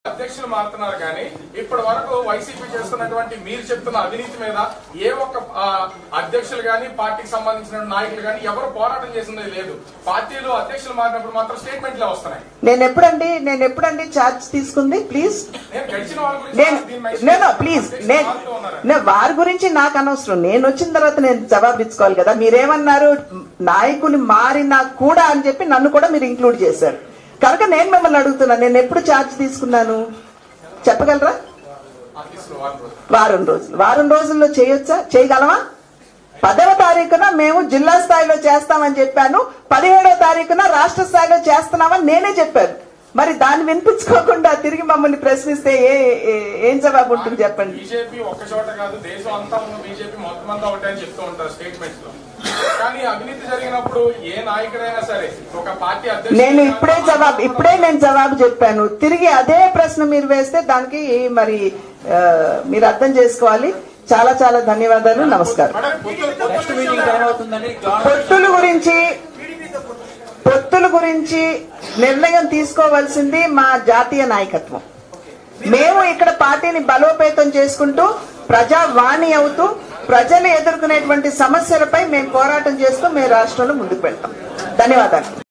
అధ్యక్షులు మారుతున్నారు కానీ ఇప్పటి వరకు వైసీపీ చేస్తున్నటువంటి మీరు చెప్తున్న అవినీతి మీద ఏ ఒక్క ఆ, అధ్యక్షులు గాని పార్టీకి సంబంధించిన నాయకులు గాని ఎవరు పోరాటం చేసింది లేదు పార్టీలు అధ్యక్షులు మారినప్పుడు మాత్రం స్టేట్మెంట్లే వస్తున్నాయి నేను ఎప్పుడండి నేను ఎప్పుడండి ఛార్జ్ తీసుకుంది ప్లీజ్ నేను గడిచిన వాళ్ళ గురించి నేను దీని mention నేను చేస్తాను. ప్లీజ్ అధ్యక్షులు నేను మారుతూ ఉన్నారు. నేను వారి గురించి నాకు అనవసరం నేను వచ్చిన తర్వాత నేను జవాబిచ్చుకోవాలి కదా మీరేమన్నారు నాయకులు మారినా కూడా అని చెప్పి నన్ను కూడా మీరు ఇంక్లూడ్ చేశారు కనుక నేను మిమ్మల్ని అడుగుతున్నాను నేను ఎప్పుడు ఛార్జ్ తీసుకున్నాను చెప్పగలరా ఆఫీసులో వారం రోజులు. వారం రోజులు వారం రోజుల్లో చేయొచ్చా చేయగలమా పదవ తారీఖున మేము జిల్లా స్థాయిలో చేస్తామని చెప్పాను పదిహేడవ తారీఖున రాష్ట్ర స్థాయిలో చేస్తున్నామని నేనే చెప్పాను మరి దాన్ని వినిపించుకోకుండా తిరిగి మమ్మల్ని ప్రశ్నిస్తే ఏ ఏ- ఏం జవాబు ఉంటుంది చెప్పండి బీజేపీ ఒక్క చోట కాదు దేశం అంతా ఉన్న బీజేపీ మొత్తం అంతా ఒకటే అని చెప్తూ ఉంటారు స్టేట్మెంట్స్ లో కానీ అవినీతి జరిగినప్పుడు ఏ నాయకుడైనా సరే ఒక పార్టీ అధ్యక్షుడు నేను ఇప్పుడే జవాబు ఇప్పుడే నేను జవాబు చెప్పాను తిరిగి అదే ప్రశ్న మీరు వేస్తే దానికి మరి ఆ, మీరు అర్థం చేసుకోవాలి చాలా చాలా ధన్యవాదాలు నమస్కారం నెక్స్ట్ మీటింగ్ టైం అవుతుందండి జాన్ పొత్తుల గురించి పొత్తుల గురించి నిర్ణయం తీసుకోవాల్సింది మా జాతీయ నాయకత్వం మేము ఇక్కడ పార్టీని బలోపేతం చేసుకుంటూ ప్రజావాణి అవుతూ ప్రజలు ఎదుర్కొనేటువంటి సమస్యలపై మేము పోరాటం చేస్తూ మేము రాష్ట్రంలో ముందుకు వెళ్తాం ధన్యవాదాలు